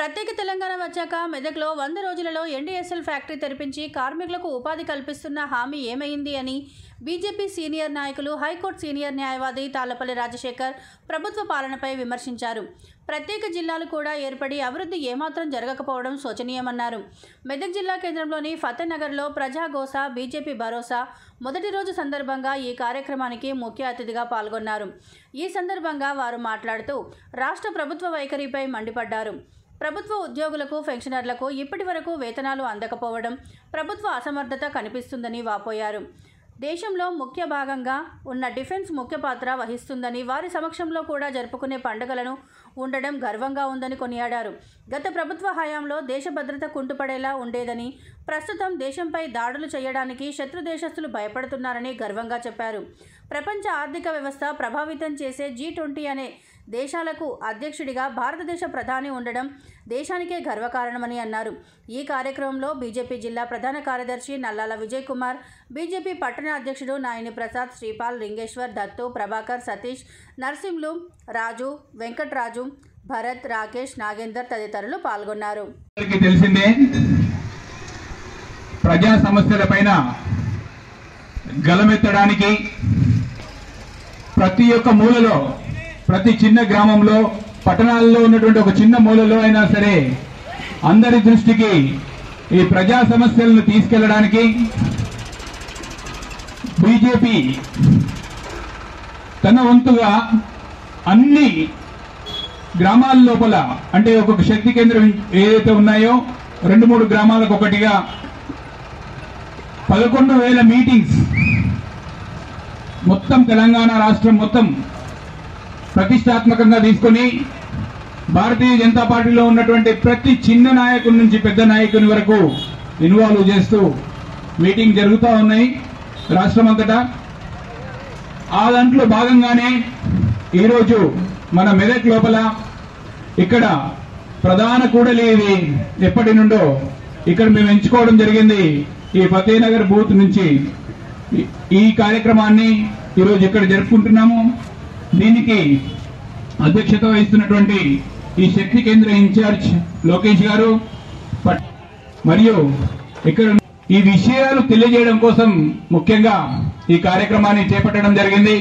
ప్రత్యేక తెలంగాణ వచ్చాక మెదక్లో వంద రోజులలో ఎన్డీఎస్ఎల్ ఫ్యాక్టరీ తెరిపించి కార్మికులకు ఉపాధి కల్పిస్తున్న హామీ ఏమైంది అని బీజేపీ సీనియర్ నాయకులు హైకోర్టు సీనియర్ న్యాయవాది తాళ్లపల్లి రాజశేఖర్ ప్రభుత్వ పాలనపై విమర్శించారు ప్రత్యేక జిల్లాలు కూడా ఏర్పడి అభివృద్ధి ఏమాత్రం జరగకపోవడం శోచనీయమన్నారు మెదక్ జిల్లా కేంద్రంలోని ఫతేనగర్లో ప్రజాగోస బీజేపీ భరోసా మొదటి రోజు సందర్భంగా ఈ కార్యక్రమానికి ముఖ్య అతిథిగా పాల్గొన్నారు ఈ సందర్భంగా వారు మాట్లాడుతూ రాష్ట్ర ప్రభుత్వ వైఖరిపై మండిపడ్డారు ప్రభుత్వ ఉద్యోగులకు పెన్షనర్లకు ఇప్పటి వరకు వేతనాలు అందకపోవడం ప్రభుత్వ అసమర్థత కనిపిస్తుందని వాపోయారు దేశంలో ముఖ్య భాగంగా ఉన్న డిఫెన్స్ ముఖ్య పాత్ర వహిస్తుందని వారి సమక్షంలో కూడా జరుపుకునే పండుగలను ఉండడం గర్వంగా ఉందని కొనియాడారు గత ప్రభుత్వ హయాంలో దేశ భద్రత కుంటుపడేలా ఉండేదని ప్రస్తుతం దేశంపై దాడులు చేయడానికి శత్రు దేశస్తులు భయపడుతున్నారని గర్వంగా చెప్పారు ప్రపంచ ఆర్థిక వ్యవస్థ ప్రభావితం చేసే జీ ట్వంటీ అనే దేశాలకు అధ్యక్షుడిగా భారతదేశ ప్రధాని ఉండడం దేశానికే గర్వకారణమని అన్నారు ఈ కార్యక్రమంలో బీజేపీ జిల్లా ప్రధాన కార్యదర్శి నల్లాల విజయ్ కుమార్ బీజేపీ పట్టణ అధ్యక్షుడు నాయని ప్రసాద్ శ్రీపాల్ లింగేశ్వర్ దత్తు ప్రభాకర్ సతీష్ నర్సింలు రాజు వెంకట్రాజు భరత్ రాకేష్ నాగేందర్ తదితరులు పాల్గొన్నారు అందరికీ తెలిసిందే ప్రజా సమస్యలపైన గలమెత్తడానికి ప్రతి ఒక్క మూలలో ప్రతి చిన్న గ్రామంలో పట్టణాల్లో ఉన్నటువంటి ఒక చిన్న మూలలో అయినా సరే అందరి దృష్టికి ఈ ప్రజా సమస్యలను తీసుకెళ్లడానికి బీజేపీ తన వంతుగా అన్ని గ్రామాల లోపల అంటే ఒక్కొక్క శక్తి కేంద్రం ఏదైతే ఉన్నాయో రెండు మూడు గ్రామాలకు ఒకటిగా పదకొండు వేల మీటింగ్స్ మొత్తం తెలంగాణ రాష్ట్రం మొత్తం ప్రతిష్టాత్మకంగా తీసుకొని భారతీయ జనతా పార్టీలో ఉన్నటువంటి ప్రతి చిన్న నాయకుడి నుంచి పెద్ద నాయకుని వరకు ఇన్వాల్వ్ చేస్తూ మీటింగ్ జరుగుతూ ఉన్నాయి రాష్ట్రం అంతటా ఆ దాంట్లో భాగంగానే ఈరోజు మన మెదక్ లోపల ఇక్కడ ప్రధాన కూడలి ఇది ఎప్పటి నుండో ఇక్కడ మేము ఎంచుకోవడం జరిగింది ఈ ఫతేనగర్ బూత్ నుంచి ఈ- ఈ కార్యక్రమాన్ని ఈరోజు ఇక్కడ జరుపుకుంటున్నాము దీనికి అధ్యక్షత వహిస్తున్నటువంటి ఈ శక్తి కేంద్ర ఇన్ఛార్జ్ లోకేష్ గారు పట్- మరియు ఇక్కడ ఈ విషయాలు తెలియజేయడం కోసం ముఖ్యంగా ఈ కార్యక్రమాన్ని చేపట్టడం జరిగింది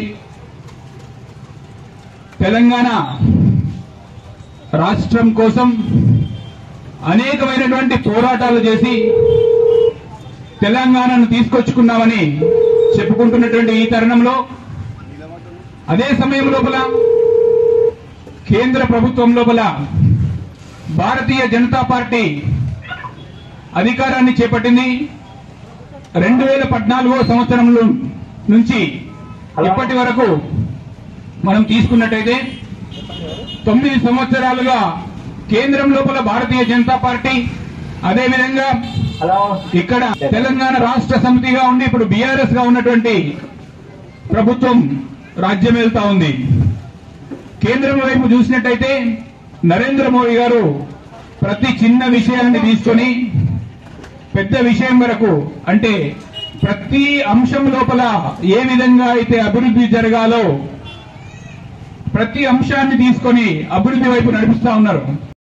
తెలంగాణ రాష్ట్రం కోసం అనేకమైనటువంటి పోరాటాలు చేసి తెలంగాణను తీసుకొచ్చుకున్నామని చెప్పుకుంటున్నటువంటి ఈ తరుణంలో అదే సమయం లోపల కేంద్ర ప్రభుత్వం లోపల భారతీయ జనతా పార్టీ అధికారాన్ని చేపట్టింది రెండు వేల పద్నాలుగో సంవత్సరంలో నుంచి ఇప్పటి వరకు మనం తీసుకున్నట్టయితే తొమ్మిది సంవత్సరాలుగా కేంద్రం లోపల భారతీయ జనతా పార్టీ అదేవిధంగా ఇక్కడ తెలంగాణ రాష్ట్ర సమితిగా ఉండి ఇప్పుడు బీఆర్ఎస్ గా ఉన్నటువంటి ప్రభుత్వం రాజ్యం వెళ్తా ఉంది కేంద్రం వైపు చూసినట్టయితే నరేంద్ర మోడీ గారు ప్రతి చిన్న విషయాన్ని తీసుకొని పెద్ద విషయం వరకు అంటే ప్రతి అంశం లోపల ఏ విధంగా అయితే అభివృద్ధి జరగాలో ప్రతి అంశాన్ని తీసుకొని అభివృద్ధి వైపు నడిపిస్తా ఉన్నారు